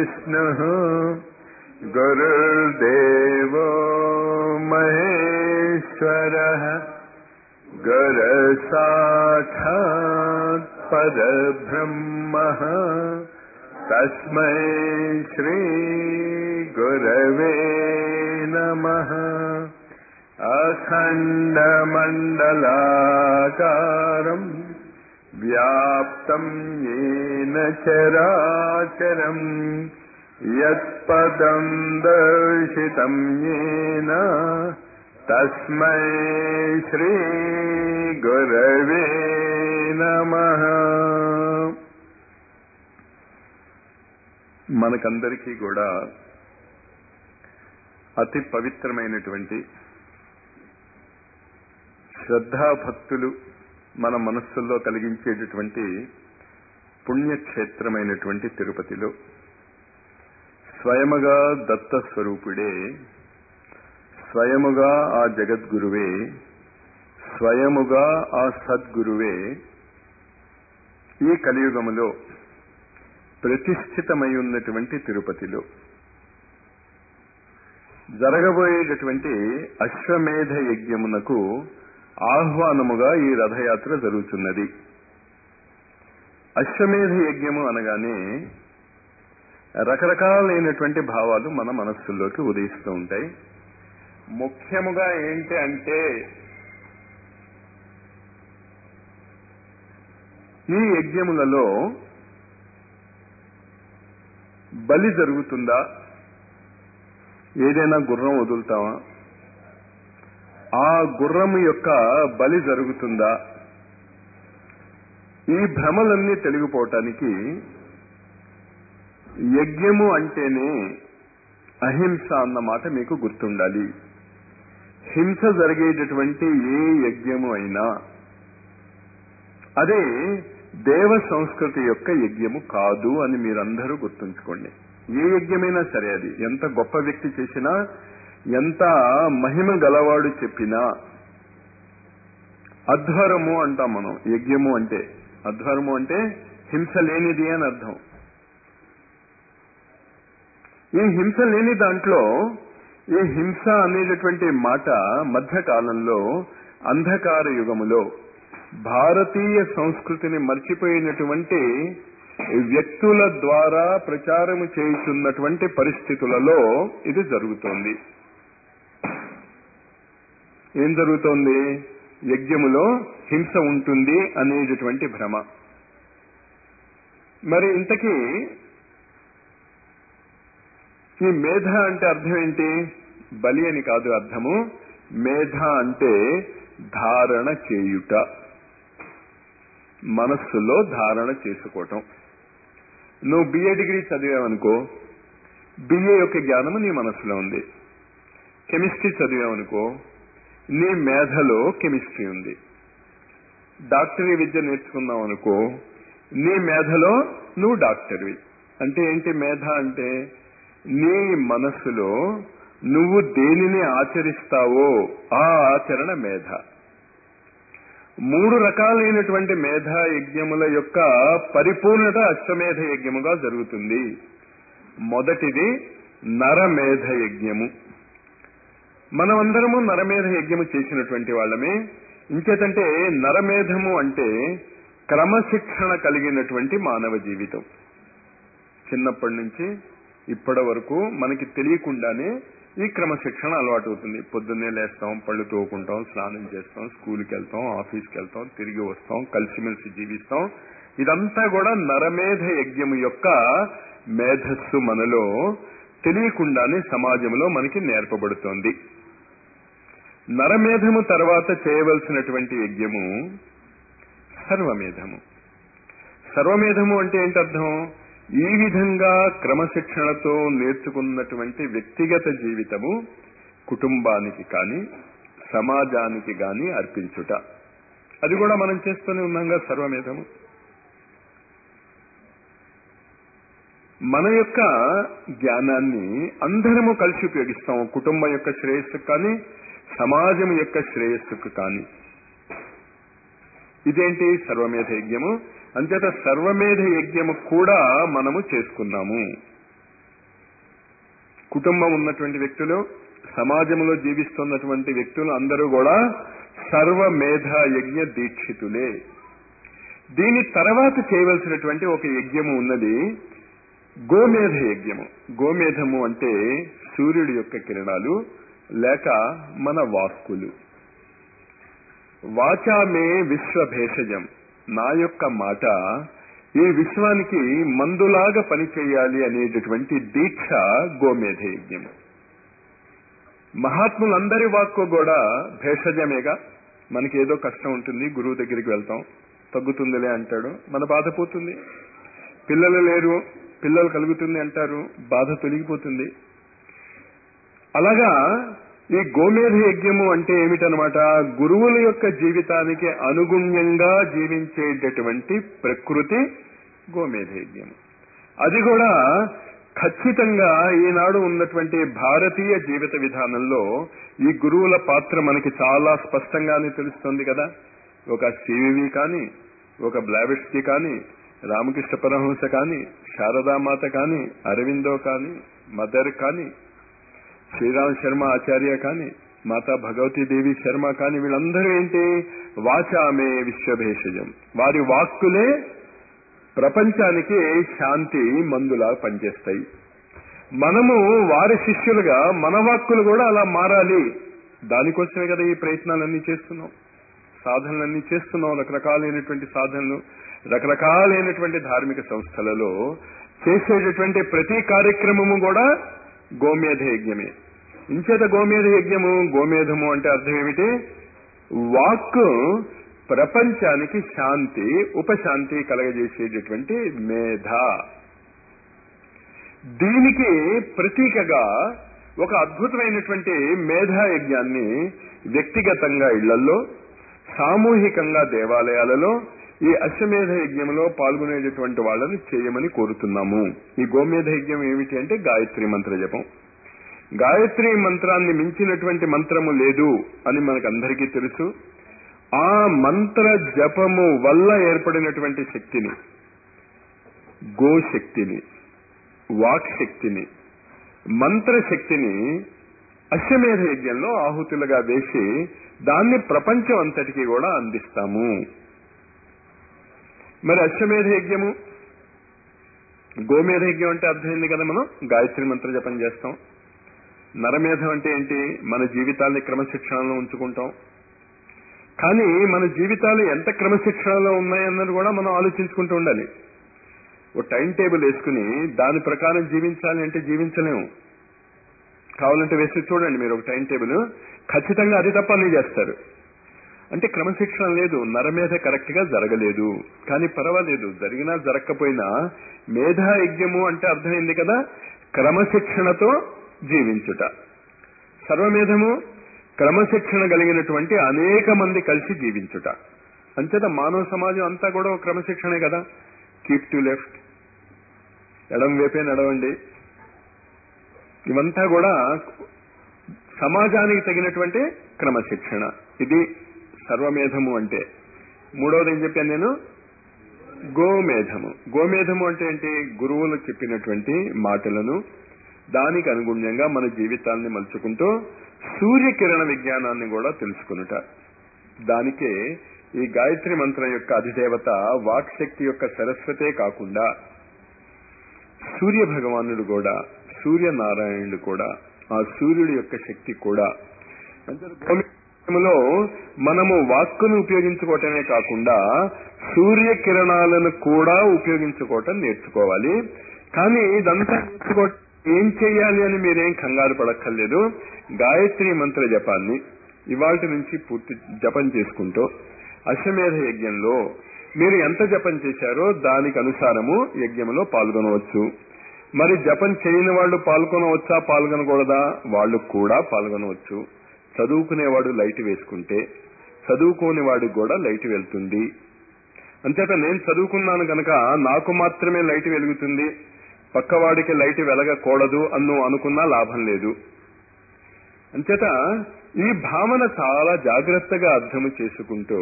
गुरुर्विष्णुः गुरुर्देवो महेश्वरः गुरसाक्षात् परब्रह्मः तस्मै श्रीगुरवे नमः अखण्डमण्डलाकारम् व्याप्तम् येन चराचरम् यत्पदम् दर्शितम् येन तस्मै श्रीगुरवे नमः మనకందరికీ కూడా అతి పవిత్రమైనటువంటి శ్రద్ధాభక్తులు మన మనస్సుల్లో కలిగించేటటువంటి పుణ్యక్షేత్రమైనటువంటి తిరుపతిలో స్వయముగా దత్త స్వరూపుడే స్వయముగా ఆ జగద్గురువే స్వయముగా ఆ సద్గురువే ఈ కలియుగములో ప్రతిష్ఠితమై ఉన్నటువంటి తిరుపతిలో జరగబోయేటటువంటి అశ్వమేధ యజ్ఞమునకు ఆహ్వానముగా ఈ రథయాత్ర జరుగుతున్నది అశ్వమేధ యజ్ఞము అనగానే రకరకాలైనటువంటి భావాలు మన మనస్సుల్లోకి ఉదయిస్తూ ఉంటాయి ముఖ్యముగా ఏంటి అంటే ఈ యజ్ఞములలో బలి జరుగుతుందా ఏదైనా గుర్రం వదులుతామా ఆ గుర్రము యొక్క బలి జరుగుతుందా ఈ భ్రమలన్నీ తెలిగిపోవటానికి యజ్ఞము అంటేనే అహింస అన్న మాట మీకు గుర్తుండాలి హింస జరిగేటటువంటి ఏ యజ్ఞము అయినా అదే దేవ సంస్కృతి యొక్క యజ్ఞము కాదు అని మీరందరూ గుర్తుంచుకోండి ఏ యజ్ఞమైనా సరే అది ఎంత గొప్ప వ్యక్తి చేసినా ఎంత మహిమ గలవాడు చెప్పినా అధ్వరము అంటాం మనం యజ్ఞము అంటే అధ్వరము అంటే హింస లేనిది అని అర్థం ఈ హింస లేని దాంట్లో ఈ హింస అనేటటువంటి మాట మధ్యకాలంలో అంధకార యుగములో భారతీయ సంస్కృతిని మర్చిపోయినటువంటి వ్యక్తుల ద్వారా ప్రచారము చేయుచున్నటువంటి పరిస్థితులలో ఇది జరుగుతోంది ఏం జరుగుతోంది యజ్ఞములో హింస ఉంటుంది అనేటటువంటి భ్రమ మరి ఇంతకీ ఈ మేధ అంటే అర్థం ఏంటి బలి అని కాదు అర్థము మేధ అంటే ధారణ చేయుట మనస్సులో ధారణ చేసుకోవటం నువ్వు బిఏ డిగ్రీ చదివావనుకో బిఏ యొక్క జ్ఞానము నీ మనస్సులో ఉంది కెమిస్ట్రీ చదివావనుకో నీ మేధలో కెమిస్ట్రీ ఉంది డాక్టరీ విద్య నేర్చుకున్నావు అనుకో నీ మేధలో నువ్వు డాక్టర్వి అంటే ఏంటి మేధ అంటే నీ మనస్సులో నువ్వు దేనిని ఆచరిస్తావో ఆ ఆచరణ మేధ మూడు రకాలైనటువంటి మేధ యజ్ఞముల యొక్క పరిపూర్ణత అశ్వమేధ యజ్ఞముగా జరుగుతుంది మొదటిది నరమేధ యజ్ఞము మనమందరము నరమేధ యజ్ఞము చేసినటువంటి వాళ్ళమే ఇంకేతంటే నరమేధము అంటే క్రమశిక్షణ కలిగినటువంటి మానవ జీవితం చిన్నప్పటి నుంచి ఇప్పటి వరకు మనకి తెలియకుండానే ఈ క్రమశిక్షణ అలవాటు అవుతుంది పొద్దున్నే లేస్తాం పళ్ళు తోకుంటాం స్నానం చేస్తాం స్కూల్కి వెళ్తాం ఆఫీస్కి వెళ్తాం తిరిగి వస్తాం కలిసిమెలిసి జీవిస్తాం ఇదంతా కూడా నరమేధ యజ్ఞము యొక్క మేధస్సు మనలో తెలియకుండానే సమాజంలో మనకి నేర్పబడుతోంది నరమేధము తర్వాత చేయవలసినటువంటి యజ్ఞము సర్వమేధము సర్వమేధము అంటే ఏంటి అర్థం ఈ విధంగా క్రమశిక్షణతో నేర్చుకున్నటువంటి వ్యక్తిగత జీవితము కుటుంబానికి కానీ సమాజానికి కానీ అర్పించుట అది కూడా మనం చేస్తూనే ఉన్నాంగా సర్వమేధము మన యొక్క జ్ఞానాన్ని అందరము కలిసి ఉపయోగిస్తాం కుటుంబం యొక్క శ్రేయస్సుకు కానీ సమాజం యొక్క శ్రేయస్సుకు కానీ ఇదేంటి సర్వమేధ యజ్ఞము అంచేత సర్వమేధ యజ్ఞము కూడా మనము చేసుకున్నాము కుటుంబం ఉన్నటువంటి వ్యక్తులు సమాజంలో జీవిస్తున్నటువంటి వ్యక్తులు అందరూ కూడా సర్వమేధ యజ్ఞ దీక్షితులే దీని తర్వాత చేయవలసినటువంటి ఒక యజ్ఞము ఉన్నది గోమేధ యజ్ఞము గోమేధము అంటే సూర్యుడి యొక్క కిరణాలు లేక మన వాక్కులు వాచామే విశ్వ భేషజం నా యొక్క మాట ఈ విశ్వానికి మందులాగా పనిచేయాలి అనేటటువంటి దీక్ష గోమేధ యజ్ఞము మహాత్ములందరి వాక్కు కూడా భేషజమేగా మనకి ఏదో కష్టం ఉంటుంది గురువు దగ్గరికి వెళ్తాం తగ్గుతుందిలే అంటాడు మన బాధ పోతుంది పిల్లలు లేరు పిల్లలు కలుగుతుంది అంటారు బాధ తొలగిపోతుంది అలాగా ఈ గోమేధ యజ్ఞము అంటే ఏమిటనమాట గురువుల యొక్క జీవితానికి అనుగుణ్యంగా జీవించేటటువంటి ప్రకృతి గోమేధ యజ్ఞము అది కూడా ఖచ్చితంగా ఈనాడు ఉన్నటువంటి భారతీయ జీవిత విధానంలో ఈ గురువుల పాత్ర మనకి చాలా స్పష్టంగానే తెలుస్తుంది కదా ఒక సివివి కానీ ఒక బ్లావిట్స్కి కానీ రామకృష్ణ పరమహంస కానీ శారదామాత కానీ అరవిందో కానీ మదర్ కానీ శ్రీరామ్ శర్మ ఆచార్య కానీ మాతా భగవతీ దేవి శర్మ కానీ వీళ్ళందరూ ఏంటి వాచామే విశ్వభేషజం వారి వాక్కులే ప్రపంచానికి శాంతి మందులా పనిచేస్తాయి మనము వారి శిష్యులుగా మన వాక్కులు కూడా అలా మారాలి దానికోసమే కదా ఈ ప్రయత్నాలన్నీ చేస్తున్నాం సాధనలన్నీ చేస్తున్నాం రకరకాలైనటువంటి సాధనలు రకరకాలైనటువంటి ధార్మిక సంస్థలలో చేసేటటువంటి ప్రతి కార్యక్రమము కూడా గోమేధ యజ్ఞమే ఇంచేత గోమేధ యజ్ఞము గోమేధము అంటే అర్థం ఏమిటి వాక్ ప్రపంచానికి శాంతి ఉపశాంతి కలగజేసేటటువంటి మేధ దీనికి ప్రతీకగా ఒక అద్భుతమైనటువంటి మేధా యజ్ఞాన్ని వ్యక్తిగతంగా ఇళ్లలో సామూహికంగా దేవాలయాలలో ఈ అశ్వమేధ యజ్ఞంలో పాల్గొనేటటువంటి వాళ్ళని చేయమని కోరుతున్నాము ఈ గోమేధ యజ్ఞం ఏమిటి అంటే గాయత్రి మంత్ర జపం గాయత్రి మంత్రాన్ని మించినటువంటి మంత్రము లేదు అని మనకందరికీ తెలుసు ఆ మంత్ర జపము వల్ల ఏర్పడినటువంటి శక్తిని గోశక్తిని వాక్ శక్తిని మంత్రశక్తిని అశ్వమేధ యజ్ఞంలో ఆహుతులుగా వేసి దాన్ని ప్రపంచం అంతటికీ కూడా అందిస్తాము మరి అశ్వమేధ యజ్ఞము గోమేధ యజ్ఞం అంటే అర్థమైంది కదా మనం గాయత్రి మంత్ర జపం చేస్తాం నరమేధం అంటే ఏంటి మన జీవితాన్ని క్రమశిక్షణలో ఉంచుకుంటాం కానీ మన జీవితాలు ఎంత క్రమశిక్షణలో ఉన్నాయన్నది కూడా మనం ఆలోచించుకుంటూ ఉండాలి ఓ టైం టేబుల్ వేసుకుని దాని ప్రకారం జీవించాలి అంటే జీవించలేము కావాలంటే వేసి చూడండి మీరు ఒక టైం టేబుల్ ఖచ్చితంగా అది తప్ప అన్ని చేస్తారు అంటే క్రమశిక్షణ లేదు నరమేధ కరెక్ట్ గా జరగలేదు కానీ పర్వాలేదు జరిగినా జరగకపోయినా మేధా యజ్ఞము అంటే అర్థమైంది కదా క్రమశిక్షణతో జీవించుట సర్వమేధము క్రమశిక్షణ కలిగినటువంటి అనేక మంది కలిసి జీవించుట అంచేత మానవ సమాజం అంతా కూడా ఒక క్రమశిక్షణే కదా కీప్ టు లెఫ్ట్ ఎడం వైపే నడవండి ఇవంతా కూడా సమాజానికి తగినటువంటి క్రమశిక్షణ ఇది సర్వమేధము అంటే మూడవది ఏం చెప్పాను నేను గోమేధము గోమేధము అంటే ఏంటి గురువులు చెప్పినటువంటి మాటలను దానికి అనుగుణ్యంగా మన జీవితాన్ని మలుచుకుంటూ సూర్యకిరణ విజ్ఞానాన్ని కూడా తెలుసుకునుట దానికే ఈ గాయత్రి మంత్రం యొక్క అధిదేవత వాక్శక్తి యొక్క సరస్వతే కాకుండా సూర్య భగవానుడు కూడా సూర్యనారాయణుడు కూడా ఆ సూర్యుడి యొక్క శక్తి కూడా లో మనము వాక్కును ఉపయోగించుకోవటమే కాకుండా సూర్య కిరణాలను కూడా ఉపయోగించుకోవటం నేర్చుకోవాలి కానీ ఇదంతా నేర్చుకోవటం ఏం చేయాలి అని మీరేం కంగారు పడక్కర్లేదు గాయత్రి మంత్ర జపాన్ని ఇవాటి నుంచి పూర్తి జపం చేసుకుంటూ అశ్వమేధ యజ్ఞంలో మీరు ఎంత జపం చేశారో దానికి అనుసారము యజ్ఞంలో పాల్గొనవచ్చు మరి జపం చేయని వాళ్ళు పాల్గొనవచ్చా పాల్గొనకూడదా వాళ్ళు కూడా పాల్గొనవచ్చు చదువుకునేవాడు లైట్ వేసుకుంటే చదువుకోని వాడికి కూడా లైట్ వెళ్తుంది అంతేత నేను చదువుకున్నాను కనుక నాకు మాత్రమే లైట్ వెలుగుతుంది పక్కవాడికి లైట్ వెలగకూడదు అన్ను అనుకున్నా లాభం లేదు అంచేత ఈ భావన చాలా జాగ్రత్తగా అర్థము చేసుకుంటూ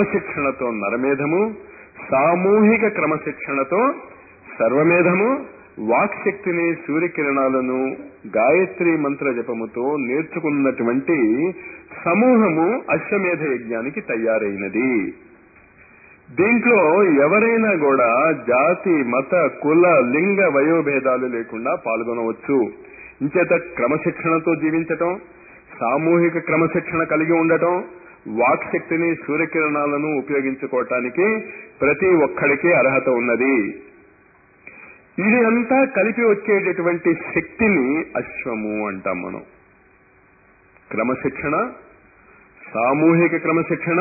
క్రమశిక్షణతో నరమేధము సామూహిక క్రమశిక్షణతో సర్వమేధము వాక్శక్తిని సూర్యకిరణాలను గాయత్రి మంత్ర జపముతో నేర్చుకున్నటువంటి సమూహము అశ్వమేధ యజ్ఞానికి తయారైనది దీంట్లో ఎవరైనా కూడా జాతి మత కుల లింగ వయోభేదాలు లేకుండా పాల్గొనవచ్చు ఇంచేత క్రమశిక్షణతో జీవించటం సామూహిక క్రమశిక్షణ కలిగి ఉండటం వాక్శక్తిని సూర్యకిరణాలను ఉపయోగించుకోవటానికి ప్రతి ఒక్కడికి అర్హత ఉన్నది ఇది అంతా కలిపి వచ్చేటటువంటి శక్తిని అశ్వము అంటాం మనం క్రమశిక్షణ సామూహిక క్రమశిక్షణ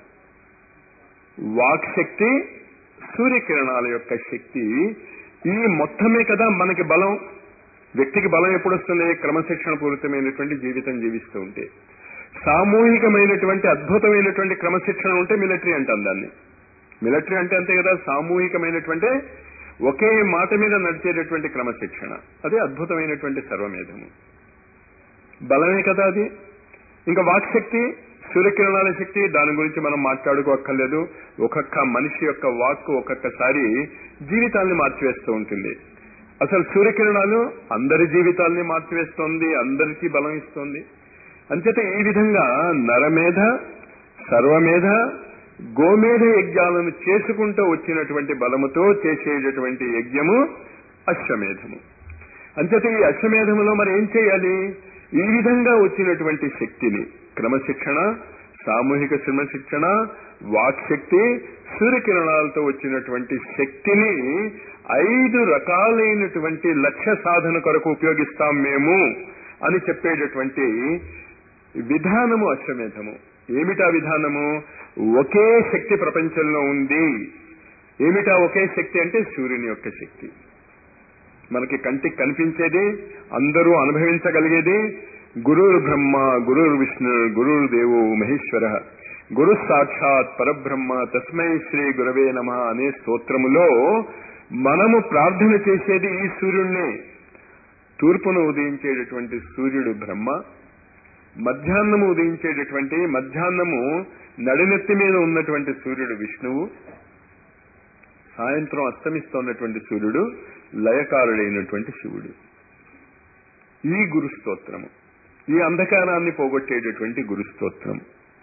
వాక్శక్తి సూర్యకిరణాల యొక్క శక్తి ఈ మొత్తమే కదా మనకి బలం వ్యక్తికి బలం ఎప్పుడు వస్తుంది క్రమశిక్షణ పూరితమైనటువంటి జీవితం జీవిస్తూ ఉంటే సామూహికమైనటువంటి అద్భుతమైనటువంటి క్రమశిక్షణ ఉంటే మిలిటరీ అంటాం దాన్ని మిలిటరీ అంటే అంతే కదా సామూహికమైనటువంటి ఒకే మాట మీద నడిచేటటువంటి క్రమశిక్షణ అదే అద్భుతమైనటువంటి సర్వమేధము బలమే కదా అది ఇంకా వాక్శక్తి సూర్యకిరణాల శక్తి దాని గురించి మనం మాట్లాడుకోక్కర్లేదు ఒక్కొక్క మనిషి యొక్క వాక్ ఒక్కొక్కసారి జీవితాన్ని మార్చివేస్తూ ఉంటుంది అసలు సూర్యకిరణాలు అందరి జీవితాల్ని మార్చివేస్తోంది అందరికీ బలం ఇస్తోంది అంచేత ఈ విధంగా నరమేధ సర్వమేధ గోమేధ యజ్ఞాలను చేసుకుంటూ వచ్చినటువంటి బలముతో చేసేటటువంటి యజ్ఞము అశ్వమేధము అంచేత ఈ అశ్వమేధములో మరి ఏం చేయాలి ఈ విధంగా వచ్చినటువంటి శక్తిని క్రమశిక్షణ సామూహిక క్రమశిక్షణ వాక్శక్తి సూర్యకిరణాలతో వచ్చినటువంటి శక్తిని ఐదు రకాలైనటువంటి లక్ష్య సాధన కొరకు ఉపయోగిస్తాం మేము అని చెప్పేటటువంటి విధానము అశ్వమేధము ఏమిటా విధానము ఒకే శక్తి ప్రపంచంలో ఉంది ఏమిటా ఒకే శక్తి అంటే సూర్యుని యొక్క శక్తి మనకి కంటికి కనిపించేది అందరూ అనుభవించగలిగేది గురుర్ బ్రహ్మ గురుర్ విష్ణు గురుర్ దేవో మహేశ్వర గురు సాక్షాత్ పరబ్రహ్మ తస్మై శ్రీ గురవే నమ అనే స్తోత్రములో మనము ప్రార్థన చేసేది ఈ సూర్యుడినే తూర్పును ఉదయించేటటువంటి సూర్యుడు బ్రహ్మ మధ్యాహ్నము ఉదయించేటటువంటి మధ్యాహ్నము నడినెత్తి మీద ఉన్నటువంటి సూర్యుడు విష్ణువు సాయంత్రం అస్తమిస్తున్నటువంటి సూర్యుడు లయకారుడైనటువంటి శివుడు ఈ గురు స్తోత్రము ఈ అంధకారాన్ని పోగొట్టేటటువంటి గురు స్తోత్రం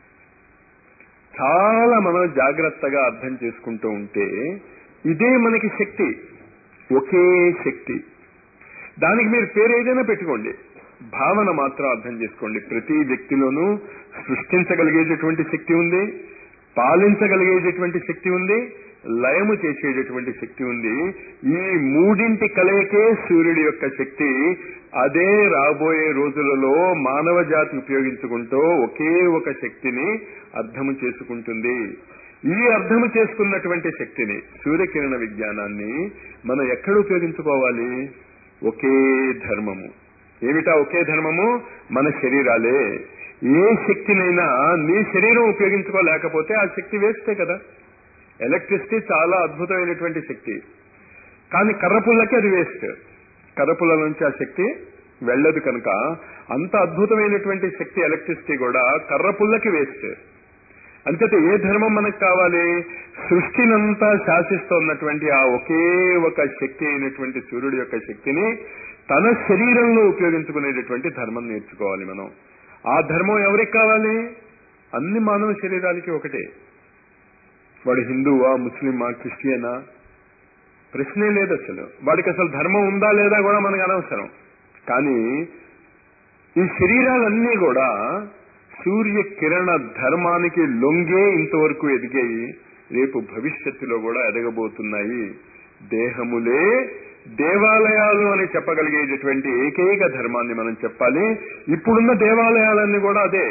చాలా మనం జాగ్రత్తగా అర్థం చేసుకుంటూ ఉంటే ఇదే మనకి శక్తి ఒకే శక్తి దానికి మీరు పేరు ఏదైనా పెట్టుకోండి భావన మాత్రం అర్థం చేసుకోండి ప్రతి వ్యక్తిలోనూ సృష్టించగలిగేటటువంటి శక్తి ఉంది పాలించగలిగేటటువంటి శక్తి ఉంది లయము చేసేటటువంటి శక్తి ఉంది ఈ మూడింటి కలయికే సూర్యుడి యొక్క శక్తి అదే రాబోయే రోజులలో మానవ జాతి ఉపయోగించుకుంటూ ఒకే ఒక శక్తిని అర్థము చేసుకుంటుంది ఈ అర్థము చేసుకున్నటువంటి శక్తిని సూర్యకిరణ విజ్ఞానాన్ని మనం ఎక్కడ ఉపయోగించుకోవాలి ఒకే ధర్మము ఏమిటా ఒకే ధర్మము మన శరీరాలే ఏ శక్తినైనా నీ శరీరం ఉపయోగించుకోలేకపోతే ఆ శక్తి వేస్తే కదా ఎలక్ట్రిసిటీ చాలా అద్భుతమైనటువంటి శక్తి కానీ కర్రపుల్లకి అది వేస్ట్ కర్రపుల్ల నుంచి ఆ శక్తి వెళ్ళదు కనుక అంత అద్భుతమైనటువంటి శక్తి ఎలక్ట్రిసిటీ కూడా కర్రపుల్లకి వేస్ట్ అంతట ఏ ధర్మం మనకు కావాలి సృష్టినంతా శాసిస్తున్నటువంటి ఆ ఒకే ఒక శక్తి అయినటువంటి సూర్యుడి యొక్క శక్తిని తన శరీరంలో ఉపయోగించుకునేటటువంటి ధర్మం నేర్చుకోవాలి మనం ఆ ధర్మం ఎవరికి కావాలి అన్ని మానవ శరీరాలకి ఒకటే వాడు హిందువా ముస్లిమా క్రిస్టియనా ప్రశ్నే లేదు అసలు వాడికి అసలు ధర్మం ఉందా లేదా కూడా మనకు అనవసరం కానీ ఈ శరీరాలన్నీ కూడా సూర్య కిరణ ధర్మానికి లొంగే ఇంతవరకు ఎదిగాయి రేపు భవిష్యత్తులో కూడా ఎదగబోతున్నాయి దేహములే దేవాలయాలు అని చెప్పగలిగేటటువంటి ఏకైక ధర్మాన్ని మనం చెప్పాలి ఇప్పుడున్న దేవాలయాలన్నీ కూడా అదే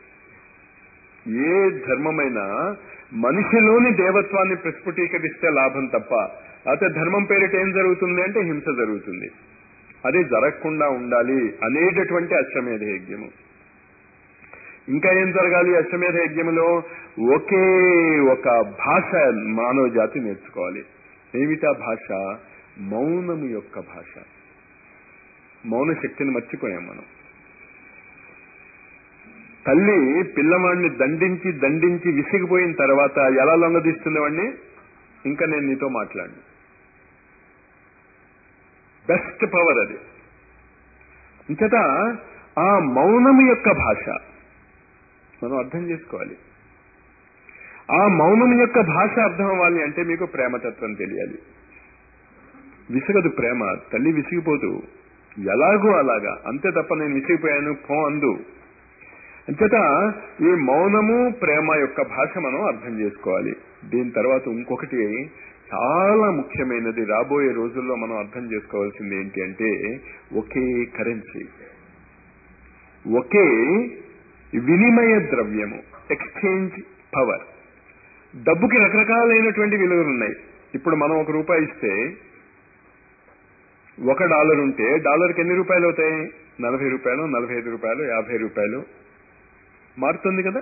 ఏ ధర్మమైనా మనిషిలోని దేవత్వాన్ని ప్రస్ఫుటీకరిస్తే లాభం తప్ప అయితే ధర్మం పేరిట ఏం జరుగుతుంది అంటే హింస జరుగుతుంది అది జరగకుండా ఉండాలి అనేటటువంటి అశ్వమేధ యజ్ఞము ఇంకా ఏం జరగాలి అశ్వమేధ యజ్ఞములో ఒకే ఒక భాష మానవ జాతి నేర్చుకోవాలి ఏమిటా భాష మౌనము యొక్క భాష మౌన శక్తిని మర్చిపోయాం మనం తల్లి పిల్లవాడిని దండించి దండించి విసిగిపోయిన తర్వాత ఎలా లొంగదీస్తుంది వాడిని ఇంకా నేను నీతో మాట్లాడు బెస్ట్ పవర్ అది ఇంచేత ఆ మౌనము యొక్క భాష మనం అర్థం చేసుకోవాలి ఆ మౌనం యొక్క భాష అర్థం అవ్వాలి అంటే మీకు ప్రేమతత్వం తెలియాలి విసగదు ప్రేమ తల్లి విసిగిపోదు ఎలాగో అలాగా అంతే తప్ప నేను విసిగిపోయాను పో అందు అంచేత ఈ మౌనము ప్రేమ యొక్క భాష మనం అర్థం చేసుకోవాలి దీని తర్వాత ఇంకొకటి చాలా ముఖ్యమైనది రాబోయే రోజుల్లో మనం అర్థం చేసుకోవాల్సింది ఏంటి అంటే ఒకే కరెన్సీ ఒకే వినిమయ ద్రవ్యము ఎక్స్చేంజ్ పవర్ డబ్బుకి రకరకాలైనటువంటి విలువలు ఉన్నాయి ఇప్పుడు మనం ఒక రూపాయి ఇస్తే ఒక డాలర్ ఉంటే డాలర్కి ఎన్ని రూపాయలు అవుతాయి నలభై రూపాయలు నలభై ఐదు రూపాయలు యాభై రూపాయలు మారుతుంది కదా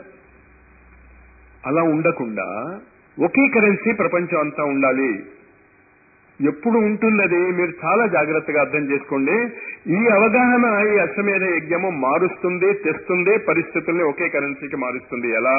అలా ఉండకుండా ఒకే కరెన్సీ ప్రపంచం అంతా ఉండాలి ఎప్పుడు ఉంటున్నది మీరు చాలా జాగ్రత్తగా అర్థం చేసుకోండి ఈ అవగాహన ఈ అశ్వమేధ యజ్ఞము మారుస్తుంది తెస్తుంది పరిస్థితుల్ని ఒకే కరెన్సీకి మారుస్తుంది ఎలా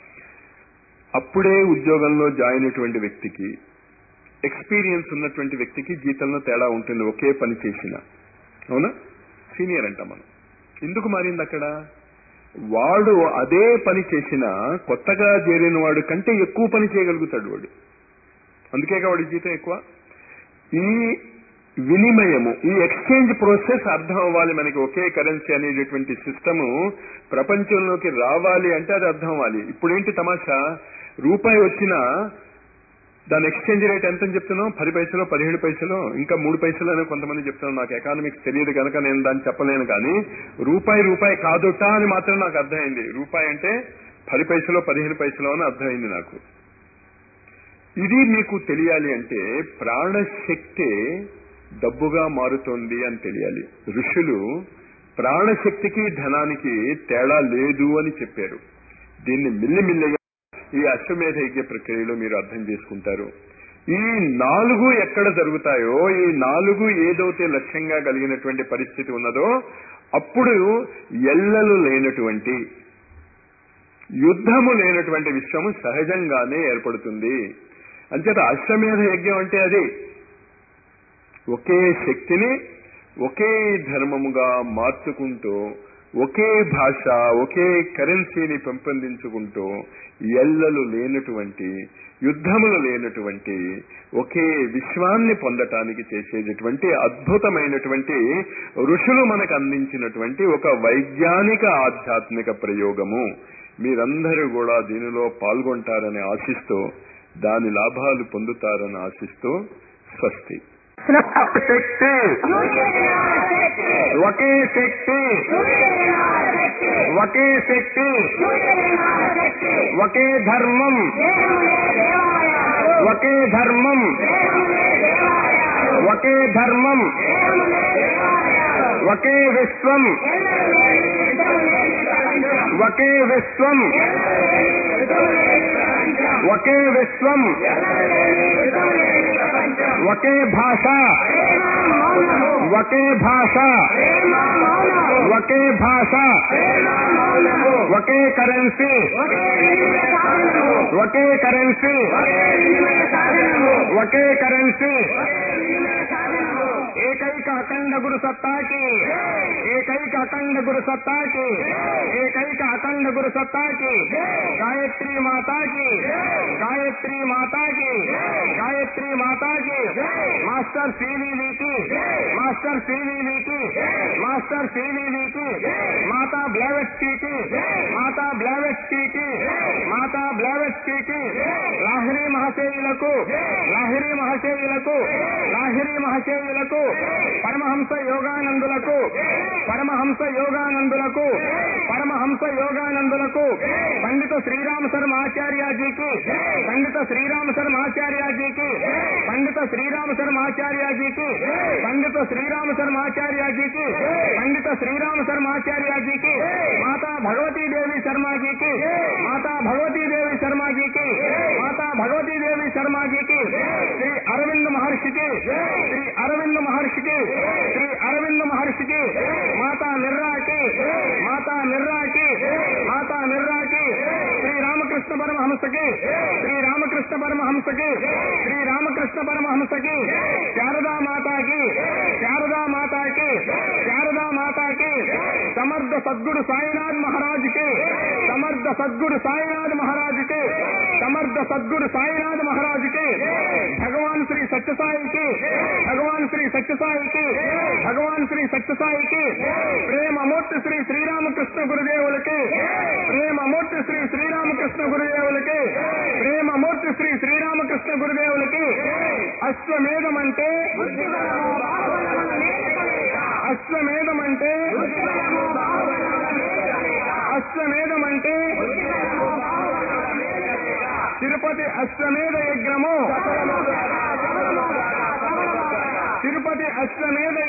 అప్పుడే ఉద్యోగంలో జాయిన్ అయినటువంటి వ్యక్తికి ఎక్స్పీరియన్స్ ఉన్నటువంటి వ్యక్తికి జీతంలో తేడా ఉంటుంది ఒకే పని చేసిన అవునా సీనియర్ అంట మనం ఎందుకు మారింది అక్కడ వాడు అదే పని చేసిన కొత్తగా చేరిన వాడు కంటే ఎక్కువ పని చేయగలుగుతాడు వాడు అందుకేగా వాడి జీతం ఎక్కువ ఈ వినిమయము ఈ ఎక్స్చేంజ్ ప్రాసెస్ అర్థం అవ్వాలి మనకి ఒకే కరెన్సీ అనేటటువంటి సిస్టము ప్రపంచంలోకి రావాలి అంటే అది అర్థం అవ్వాలి ఇప్పుడేంటి తమాషా రూపాయి వచ్చినా దాని ఎక్స్చేంజ్ రేట్ ఎంత అని చెప్తున్నాం పది పైసలు పదిహేడు పైసలు ఇంకా మూడు పైసలు అని కొంతమంది చెప్తున్నాం నాకు ఎకానమిక్స్ తెలియదు కనుక నేను దాన్ని చెప్పలేను కానీ రూపాయి రూపాయి కాదుట అని మాత్రం నాకు అర్థమైంది రూపాయి అంటే పది పైసలు పదిహేను పైసలు అని అర్థమైంది నాకు ఇది మీకు తెలియాలి అంటే ప్రాణశక్తి డబ్బుగా మారుతోంది అని తెలియాలి ఋషులు ప్రాణశక్తికి ధనానికి తేడా లేదు అని చెప్పారు దీన్ని మిల్లిమిల్లిగా ఈ అశ్వమేధ యజ్ఞ ప్రక్రియలో మీరు అర్థం చేసుకుంటారు ఈ నాలుగు ఎక్కడ జరుగుతాయో ఈ నాలుగు ఏదైతే లక్ష్యంగా కలిగినటువంటి పరిస్థితి ఉన్నదో అప్పుడు ఎల్లలు లేనటువంటి యుద్ధము లేనటువంటి విశ్వము సహజంగానే ఏర్పడుతుంది అంచేత అశ్వమేధ యజ్ఞం అంటే అది ఒకే శక్తిని ఒకే ధర్మముగా మార్చుకుంటూ ఒకే భాష ఒకే కరెన్సీని పెంపొందించుకుంటూ ఎల్లలు లేనటువంటి యుద్ధములు లేనటువంటి ఒకే విశ్వాన్ని పొందటానికి చేసేటటువంటి అద్భుతమైనటువంటి ఋషులు మనకు అందించినటువంటి ఒక వైజ్ఞానిక ఆధ్యాత్మిక ప్రయోగము మీరందరూ కూడా దీనిలో పాల్గొంటారని ఆశిస్తూ దాని లాభాలు పొందుతారని ఆశిస్తూ స్వస్తి శక్తి ఒకే శక్తి ఒకే శక్తి ఒకే ధర్మం ఒకే ధర్మం ఒకే ధర్మం ఒకే విశ్వం ఒకే విశ్వం ఒకే విశ్వం ఒకే భాష ఒకే భాష ఒకే భాష ఒకే కరెన్సీ ఒకే కరెన్సీ ఒకే కరెన్సీ ఏకైక అఖండ గురు సత్తాకి ఏకైక అఖండ గురు సత్తాకి ఏకైక అఖండ గురు సత్తాకి గాయత్రి మాతాకి గాయత్రి మాతాకి గాయత్రి మాతాకి మాస్టర్ సివివికి మాస్టర్ సివివికి మాస్టర్ సివివికి మాతా బ్లావెట్స్కి మాతా బ్లావెట్స్కి మాతా బ్లావెట్స్కి లాహిరి మహశయులకు లాహిరి మహశయులకు లాహిరి మహశయులకు పరమహంస యోగానందులకు పరమహంస యోగానందులకు పరమహంస యోగానందులకు పండిత శ్రీరామ శర్మ ఆచార్యజీకి పండిత శ్రీరామ శర్మ ఆచార్యజీకి పండిత శ్రీరామ శర్మ ఆచార్యజీకి పండిత శ్రీరామ శర్మ ఆచార్యజీకి పండిత శ్రీరామ శర్మ ఆచార్యజీకి మాతా భగవతీ దేవి శర్మాజీకి మాతా భగవతీ దేవి శర్మాజీకి మాతా భగవతీ దేవి శర్మాజీకి శ్రీ అరవింద్ మహర్షికి శ్రీ అరవింద్ మహర్షికి శ్రీ అరవింద్ మహర్షికి మాతా మిర్రాకి మాతా మిర్రాకి మాతా మిర్రాకి శ్రీ రామకృష్ణ పరమహంసకి శ్రీ రామకృష్ణ పరమహంసకి శ్రీ రామకృష్ణ పరమహంసకి శారదా మాతాకి శారదా మాతాకి శారదా మాతాకి సమర్థ సద్గురు సాయినాథ్ మహారాజుకి సమర్థ సద్గురు సాయినాథ్ మహారాజుకి సమర్థ సద్గురు సాయినాథ్ మహారాజుకి భగవాన్ శ్రీ సత్యసాయికి భగవాన్ శ్రీ సత్యసాయికి భగవాన్ శ్రీ సత్యసాయికి ప్రేమమూర్తి శ్రీ శ్రీరామకృష్ణ గురుదేవులకి ప్రేమమూర్తి శ్రీ శ్రీరామకృష్ణ గురుదేవులకి ప్రేమమూర్తి శ్రీ శ్రీరామకృష్ణ గురుదేవులకి అశ్వమేధం అంటే అశ్వమేధం అంటే అశ్వమేధం అంటే తిరుపతి అశ్వమేధ యజ్ఞము తిరుపతి అశ్వమేధ